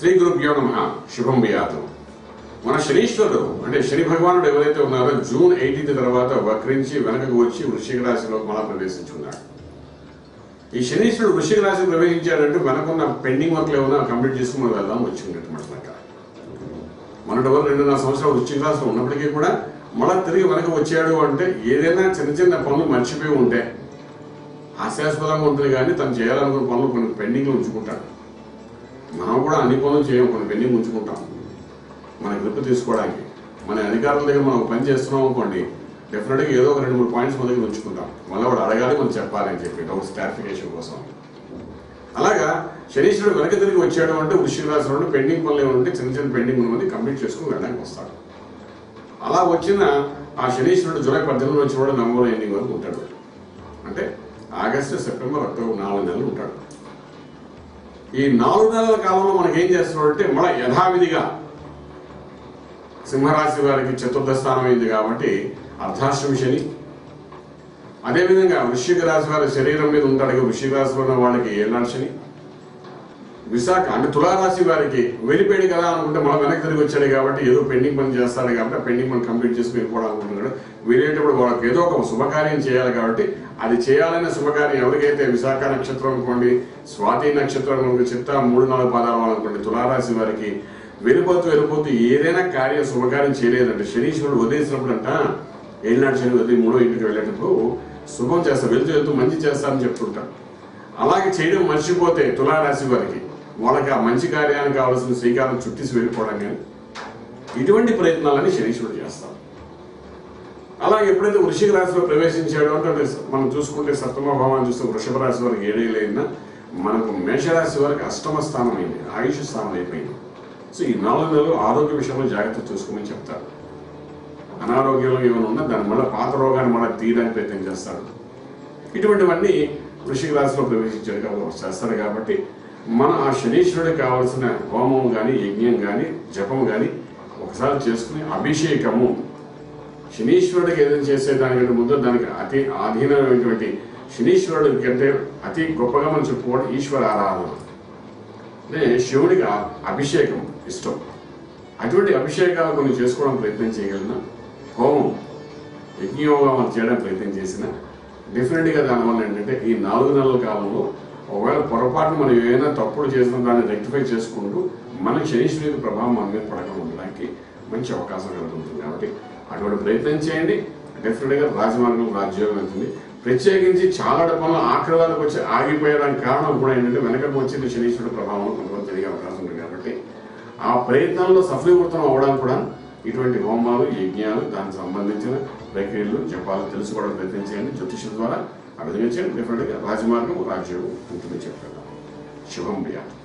శ్రీ గురుభ్యో నమ శుభం బియాతు మన శనీశ్వరుడు అంటే శని భగవానుడు ఎవరైతే ఉన్నారో జూన్ ఎయిటీన్త్ తర్వాత వక్రించి వెనకకు వచ్చి వృశ్చిక రాశిలో మళ్ళా ప్రవేశించున్నాడు ఈ శనీశ్వరుడు వృశ్చిక రాశి ప్రవేశించాడంటే వెనకున్న పెండింగ్ వర్క్లు ఏమైనా కంప్లీట్ చేసుకుని మనం వెళ్దాం వచ్చిందట మనకు మనటి వరకు రెండున్నర సంవత్సరాలు వృశ్చిక రాశిలో ఉన్నప్పటికీ కూడా మళ్ళా తిరిగి వెనక వచ్చాడు అంటే ఏదైనా చిన్న చిన్న పనులు మర్చిపోయి ఉంటే హాస్యాస్పదంగా ఉంటుంది కానీ తను చేయాలనుకున్న పనులు కొన్ని పెండింగ్లో ఉంచుకుంటాడు మనం కూడా అన్ని పనులు చేయం కొన్ని పెండింగ్ ఉంచుకుంటాం మన గ్రిప్ తీసుకోవడానికి మన అధికారుల దగ్గర మనం ఒక పని చేస్తున్నాం అనుకోండి డెఫినెట్గా ఏదో ఒక రెండు మూడు పాయింట్స్ మన దగ్గర ఉంచుకుంటాం మళ్ళీ వాడు అడగాలి మనం చెప్పాలి అని చెప్పి డౌట్స్ క్లారిఫికేషన్ కోసం అలాగా శనీశ్వరుడు వెనక తిరిగి వచ్చాడు అంటే వృషిక రాశి నుండి పెండింగ్ పనులు ఏమైనా ఉంటే చిన్న చిన్న పెండింగ్ ఉన్నది కంప్లీట్ చేసుకుని వెళ్ళడానికి వస్తాడు అలా వచ్చిన ఆ శనీశ్వరుడు జూలై పద్దెనిమిది వచ్చి కూడా నవంబర్ ఎండింగ్ వరకు ఉంటాడు అంటే ఆగస్టు సెప్టెంబర్ అక్టోబర్ నాలుగు నెలలు ఉంటాడు ఈ నాలుగు నెలల కాలంలో మనకి ఏం చేస్తున్నాడు అంటే మన యథావిధిగా సింహరాశి వారికి చతుర్థ స్థానం అయింది కాబట్టి అర్ధాష్టమి శని అదేవిధంగా వృశ్చిక రాశి వారి శరీరం మీద ఉంటాడు కదా, వృశ్చిక రాశిలో ఉన్న వాళ్ళకి ఏనాడు శని విశాఖ అంటే తులారాశి వారికి వెళ్ళిపోయాడు కదా అనుకుంటే మనం వెనక్కి తిరిగి వచ్చాడు కాబట్టి ఏదో పెండింగ్ పని చేస్తాడు కాబట్టి ఆ పెండింగ్ పని కంప్లీట్ చేసి వెళ్ళిపోవడం అనుకుంటున్నాడు వీరేటప్పుడు వాళ్ళకి ఏదో ఒక శుభకార్యం చేయాలి కాబట్టి అది చేయాలనే శుభకార్యం ఎవరికైతే విశాఖ నక్షత్రం అనుకోండి స్వాతి నక్షత్రం అనుకోండి చిత్త మూడు నాలుగు పాదాలు అనుకోండి తులారాశి వారికి వెళ్ళిపోతూ వెళ్ళిపోతూ ఏదైనా కార్యం శుభకార్యం చేయలేదంటే శనీశ్వరుడు వదిలేసినప్పుడంట ఏళ్ళనాడు శని వదిలి మూడో ఇంటికి వెళ్ళేటప్పుడు శుభం చేస్తా వెళ్తూ వెళ్తూ మంచి చేస్తారని చెప్తుంటారు అలాగే చేయడం మర్చిపోతే తులారాశి వారికి వాళ్ళకి ఆ మంచి కార్యానికి కావాల్సిన శ్రీకారం చుట్టేసి వెళ్ళిపోవడం కానీ ఇటువంటి ప్రయత్నాలని శనీశ్వరుడు చేస్తారు అలాగే ఎప్పుడైతే వృషిక రాశిలో ప్రవేశించాడో అంటే మనం చూసుకుంటే సప్తమ భావాన్ని చూస్తే వృషభ రాశి వరకు ఏడేళ్ళైనా మనకు మేషరాశి వరకు అష్టమ స్థానం అయింది ఆయుష్ స్థానం అయిపోయింది సో ఈ నాలుగు నెలలు ఆరోగ్య విషయంలో జాగ్రత్త చూసుకోమని చెప్తారు అనారోగ్యంలో ఏమైనా ఉన్నా దాని మళ్ళీ పాత రోగాన్ని మళ్ళీ తీయడానికి ప్రయత్నం చేస్తాడు ఇటువంటివన్నీ వృషిక రాశిలో ప్రవేశించాడు కాబట్టి చేస్తాడు కాబట్టి మన ఆ శనీశ్వరుడికి కావాల్సిన హోమం కానీ యజ్ఞం కానీ జపం కానీ ఒకసారి చేసుకుని అభిషేకము శనీశ్వరుడికి ఏదైనా చేసే దానికంటే ముందు దానికి అతి ఆధీనమైనటువంటి శనీశ్వరుడి కంటే అతి గొప్పగా మనం చెప్పుకోవడం ఈశ్వర ఆరాధన అంటే శివుడికి ఆ అభిషేకం ఇష్టం అటువంటి అభిషేకాలు కొన్ని చేసుకోవడం ప్రయత్నం చేయగలిగిన హోమం యజ్ఞయోగం మనం చేయడానికి ప్రయత్నం చేసిన డెఫినెట్గా దానివల్ల ఏంటంటే ఈ నాలుగు నెలల కాలంలో ఒకవేళ పొరపాటు మనం ఏదైనా తప్పులు చేసిన దాన్ని రెక్టిఫై చేసుకుంటూ మనకి శనీశ్వరుడి ప్రభావం మన మీద పడకుండా ఉండడానికి మంచి అవకాశం కలుగుతుంది కాబట్టి అటువంటి ప్రయత్నం చేయండి డెఫినెట్గా రాజమార్గం రాజ్యోగం అవుతుంది ప్రత్యేకించి చాలా డబ్బులు ఆఖరి వరకు వచ్చి ఆగిపోయడానికి కారణం కూడా ఏంటంటే వెనకకు వచ్చిన శనీశ్వరుడు ప్రభావం కొంతమంది జరిగే అవకాశం ఉంది కాబట్టి ఆ ప్రయత్నంలో సఫలీకృతం అవ్వడానికి కూడా ఇటువంటి హోమాలు యజ్ఞాలు దానికి సంబంధించిన ప్రక్రియలు జపాలు తెలుసుకోవడం ప్రయత్నం చేయండి జ్యోతిషం ద్వారా ఆ విధంగా చేయండి డెఫినెట్గా రాజమార్గం రాజ్యోగం ఉంటుంది చెప్పగలం శుభం బియాలి